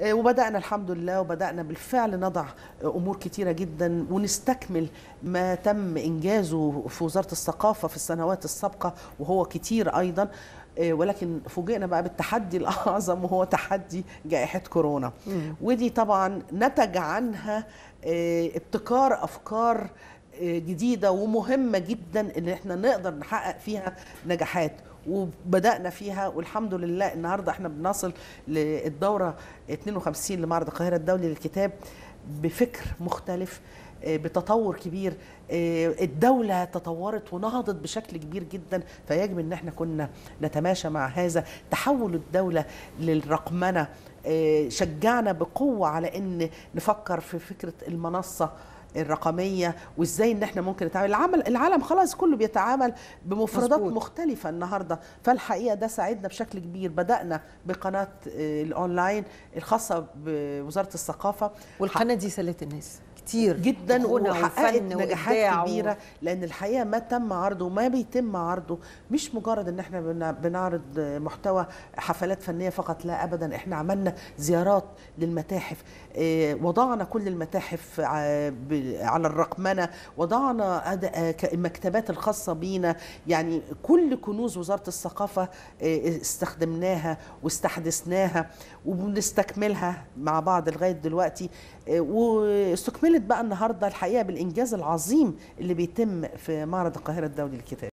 آه، وبدأنا الحمد لله وبدأنا بالفعل نضع أمور كتيرة جدا ونستكمل ما تم إنجازه في وزارة الثقافة في السنوات السابقة وهو كتير أيضا آه، ولكن فوجئنا بقى بالتحدي الأعظم وهو تحدي جائحة كورونا ودي طبعا نتج عنها آه، ابتكار أفكار آه، جديدة ومهمة جدا ان احنا نقدر نحقق فيها نجاحات وبدأنا فيها والحمد لله النهارده احنا بنصل للدورة 52 لمعرض القاهرة الدولي للكتاب بفكر مختلف آه، بتطور كبير آه، الدولة تطورت ونهضت بشكل كبير جدا فيجب ان احنا كنا نتماشى مع هذا تحول الدولة للرقمنة آه، شجعنا بقوة على ان نفكر في فكرة المنصة الرقميه وازاي ان احنا ممكن نتعامل العمل العالم خلاص كله بيتعامل بمفردات مظبوط. مختلفه النهارده فالحقيقه ده ساعدنا بشكل كبير بدانا بقناه آه، الاونلاين الخاصه بوزاره الثقافه والقناه دي سلت الناس كتير جدا غنى وحققت وفن نجاحات وإبداع و- كبيره لان الحقيقه ما تم عرضه وما بيتم عرضه مش مجرد ان احنا بن- بنعرض محتوى حفلات فنيه فقط لا ابدا احنا عملنا زيارات للمتاحف آه، وضعنا كل المتاحف ع- ب- على الرقمنه وضعنا أد- آه، ك- المكتبات الخاصه بينا يعني كل كنوز وزاره الثقافه آه، استخدمناها واستحدثناها وبنستكملها مع بعض لغايه دلوقتي آه، واستكملت بقى النهارده الحقيقه بالانجاز العظيم اللي بيتم في معرض القاهره الدولي للكتاب